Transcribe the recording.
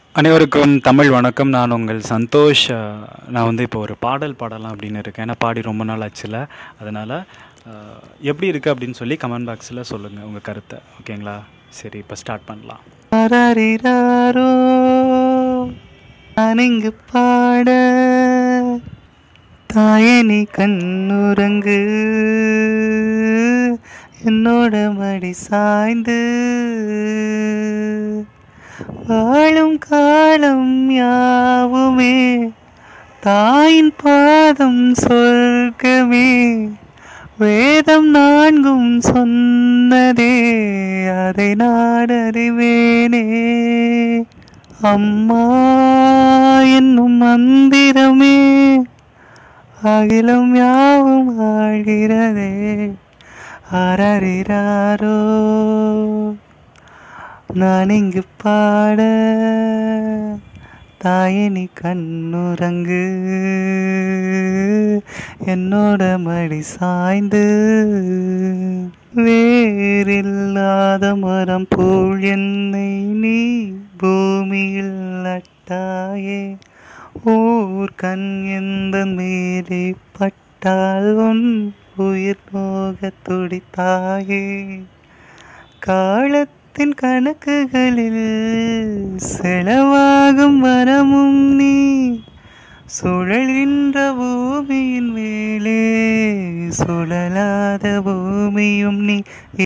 அனைவருக்கும் தமிழ் வணக்கம் நான் உங்கள் சந்தோஷ் அஹ், நான் வந்து இப்போ ஒரு பாடல் பாடலாம் அப்படின்னு இருக்கேன் ஏன்னா பாடி ரொம்ப நாள் ஆச்சுல அதனால் அஹ், எப்படி இருக்குது அப்படின்னு சொல்லி கமெண்ட் பாக்ஸில் சொல்லுங்கள் உங்கள் கருத்தை ஓகேங்களா சரி இப்போ ஸ்டார்ட் பண்ணலாம் அரரிராரோ நான் இங்கு பாட தாயனி கண்ணுறங்கு என்னோட மடி சாய்ந்து வாழும் காலம் யாவுமே தாயின் பாதம் சொர்க்கமே வேதம் நான்கும் சொன்னதே அதை நான் அறிவேனே அம்மா என்னும் மந்திரமே அகிலம் யாவும் ஆழ்கிறதே அரறிறாரோ நான் இங்கு பாட தாயனி கண்ணுறங்கு என்னோட மடி சாய்ந்து வேறில்லாத மரம் போல் என்னை நீ பூமியில் நட்டாயே ஊர் கண் எந்த மேலே பட்டால் உன் உயிர் போக துடித்தாயே காலத்தின் கணக்குகளில் செலவாகும் வரமும் நீ சுழல்கின்ற பூமியின் மேலே சுழலாத பூமியும் நீ